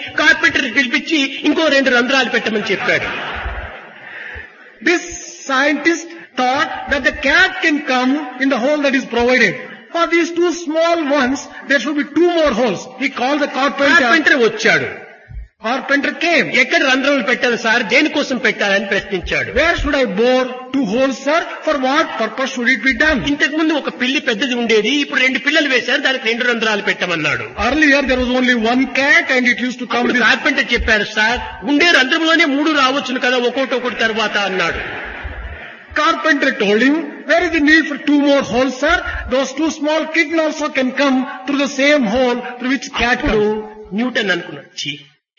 Carpenter పిలిపించి ఇంకో రెండు రంధ్రాలు పెట్టమని చెప్పాడు This scientist thought that the cat can come in the hole that is provided. For these two small ones, there should be two more holes. He called the carpenter. Carpenter వచ్చాడు Carpenter came. ఎక్కడ రంధ్రాలు పెట్టాలి sir దేనికోసం పెట్టాలని ప్రశ్నించాడు Where should I bore two holes, sir? For what purpose should it be done? ఇంతకు ముందు ఒక పిల్లి పెద్దది ఉండేది ఇప్పుడు రెండు పిల్లలు వేశారు దానికి రెండు రంధ్రాలు పెట్టమన్నాడు Earlier there was only one cat and it used to come అప్పుడు with కార్పెంటర్ చెప్పారు సార్ ఉండే రంధ్రంలోనే మూడు రావచ్చును కదా ఒక్కొక్కటి ఒకటి తర్వాత అన్నాడు Carpenter told him, where is the need for two more holes, sir? Those two small kittens also can come through the same hole through which cat అప్పుడు comes. న్యూటన్ అనుకున్నాడు "ఛీ,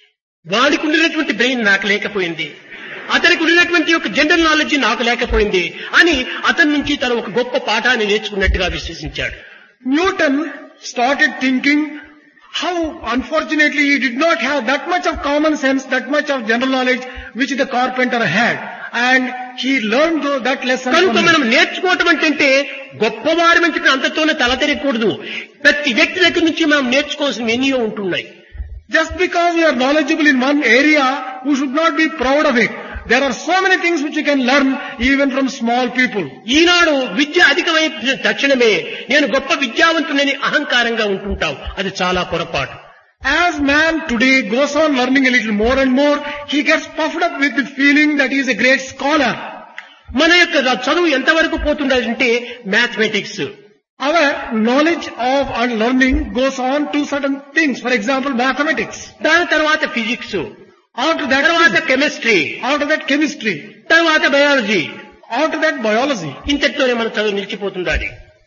వాడికి ఉండినటువంటి బ్రెయిన్ నాకు లేకపోయింది అతనికి ఉన్నటువంటి యొక్క జనరల్ నాలెడ్జ్ నాకు లేకపోయింది అని అతని నుంచి తను ఒక గొప్ప పాఠాన్ని నేర్చుకున్నట్టుగా విశ్వసించాడు Newton started thinking how unfortunately he did not have that much of common sense, that much of general knowledge which the carpenter had. And he learned tho- that lesson కనుక from మనం him. నేర్చుకోవటం అంటే గొప్పవారి నుంచి అంతతోనే తల తిరగకూడదు ప్రతి వ్యక్తి దగ్గర నుంచి మనం నేర్చుకోవాల్సిన ఎన్నో ఉంటున్నాయి Just because we are knowledgeable in one area, we should not be proud of it. There are so many things which you can learn even from small people. ఈనాడు విద్య అధికమైన తక్షణమే నేను గొప్ప విద్యావంతునని అహంకారంగా ఉంటుంటావు అది చాలా పొరపాటు As man today goes on learning a little more and more, he gets puffed up with the feeling that he is a great scholar. మన యొక్క చదువు ఎంతవరకు పోతుండాలంటే mathematics Our knowledge of and learning goes on to certain things. For example, mathematics. దాని తర్వాత physics After that, తర్వాత physics. Chemistry after that chemistry. తర్వాత biology After that biology. ఇంతటితోనే మన చదువు నిలిచిపోతుండాలి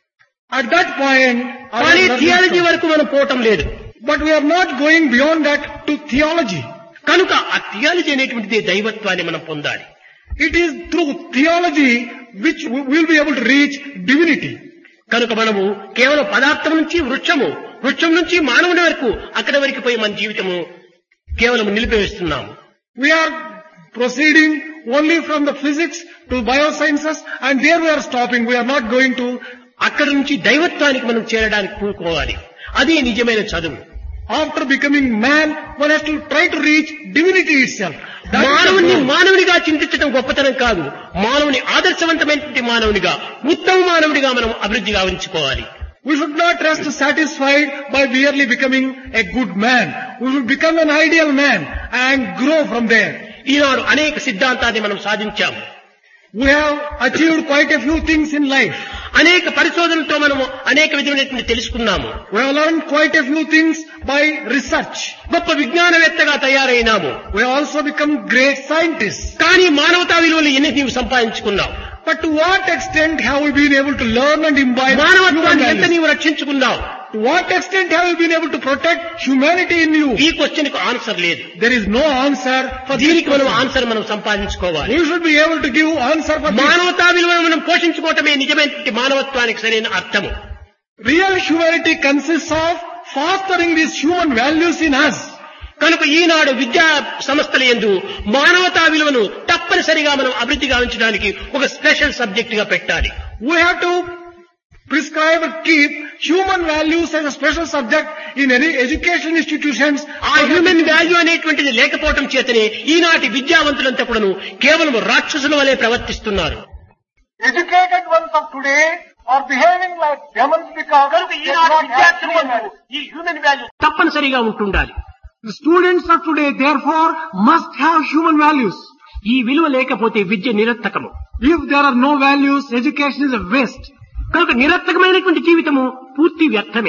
At that point, our కానీ learning థియాలజీ stops. వరకు మనం పోవటం లేదు but we are not going beyond that to theology. కనుక ఆ థియాలజీ అనేటువంటిది దైవత్వాన్ని మనం పొందాలి It is through theology which we will be able to reach divinity. కనుక మనము కేవలం పదార్థం నుంచి వృక్షము వృక్షం నుంచి మానవుని వరకు అక్కడి వరకు పోయి మన జీవితము కేవలం నిలిపివేస్తున్నాము We are proceeding only from the physics to biosciences and there we are stopping. We are not going to అక్కడి నుంచి దైవత్వానికి మనం చేరడానికి పూనుకోవాలి అదే నిజమైన చదువు after becoming man, one has to try to reach divinity itself. That is the మానవుని goal. మానవునిగా చింతించడం గొప్పతనం కాదు మానవుని ఆదర్శవంతమైనటువంటి మానవునిగా ఉత్తమ మానవుడిగా మనం అభివృద్ధి గావించుకోవాలి We should not rest satisfied by merely becoming a good man. We should become an ideal man and grow from there. ఈనాడు అనేక సిద్ధాంతాన్ని మనం సాధించాము We have achieved quite a few things in life. అనేక పరిశోధనలతో మనము అనేక విధమైనటువంటి తెలుసుకున్నాము We have learned quite a few things by research. గొప్ప విజ్ఞానవేత్తగా తయారైనాము We have also become great scientists. కానీ మానవతా విలువలు ఎన్ని నీవు సంపాదించుకున్నావు But to what extent have we been able to learn and imbibe human మానవత్వాన్ని ఎంత values? నీవు రక్షించుకున్నావు To what extent have you been able to protect humanity in you? ఈ క్వశ్చన్ కు ఆన్సర్ లేదు There is no answer for this దీనికి మనం question. Answer మనం సంపాదించుకోవాలి We should be able to give answer for this. మానవతా విలువను మనం పోషించుకోవటమే నిజమైనటువంటి మానవత్వానికి సరైన అర్థము Real humanity consists of fostering these human values in us. కనుక ఈనాడు విద్యా సంస్థల ఎందు మానవతా విలువను తప్పనిసరిగా మనం అభివృద్ధి గావించడానికి ఒక స్పెషల్ సబ్జెక్ట్ గా పెట్టాలి We have to prescribe and keep human values as a special subject in any education institutions. ఆ హ్యూమన్ వాల్యూ అనేటువంటిది లేకపోవటం చేతనే ఈనాటి విద్యావంతులంతా కూడాను కేవలం రాక్షసుల వలె ప్రవర్తిస్తున్నారు Educated ones of today are behaving like demons because కనుక they do ఈనాటి not have విద్యార్థులు human values. ఈ హ్యూమన్ వాల్యూ తప్పనిసరిగా ఉంటుండాలి The students of today therefore must have human values. ఈ విలువ లేకపోతే విద్య నిరర్థకము If there are no values, education is a waste. కనుక నిరర్థకమైనటువంటి జీవితము పూర్తి వ్యర్థమే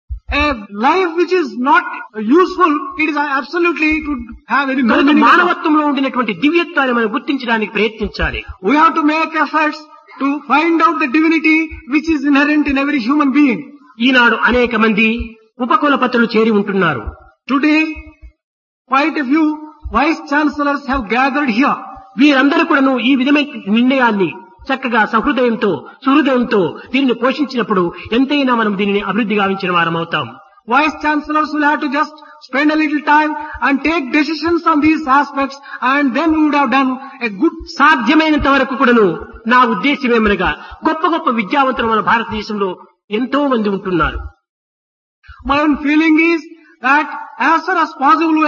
A life which is not useful, it is absolutely to have any no కనుక meaning at all. మానవత్వంలో ఉండినటువంటి దివ్యత్వాన్ని మనం గుర్తించడానికి ప్రయత్నించాలి We have to make efforts to find out the divinity which is inherent in every human being. ఈనాడు అనేక మంది ఉపకులపతులు చేరి ఉంటున్నారు Today, quite a few vice chancellors have gathered here. వీరందరూ కూడాను ఈ విధమైన నిర్ణయాన్ని చక్కగా సహృదయంతో సుహృదయంతో దీనిని పోషించినప్పుడు ఎంతైనా మనం దీనిని అభివృద్ధి గావించిన వారం అవుతాం Vice chancellors will have to just spend a little time and take decisions on these aspects and then we would have done a good సాధ్యమైనంత వరకు కూడాను నా ఉద్దేశం ఏమనగా గొప్ప గొప్ప విద్యావంతులు మన భారతదేశంలో ఎంతో మంది ఉంటున్నారు My own feeling is that as far as possible we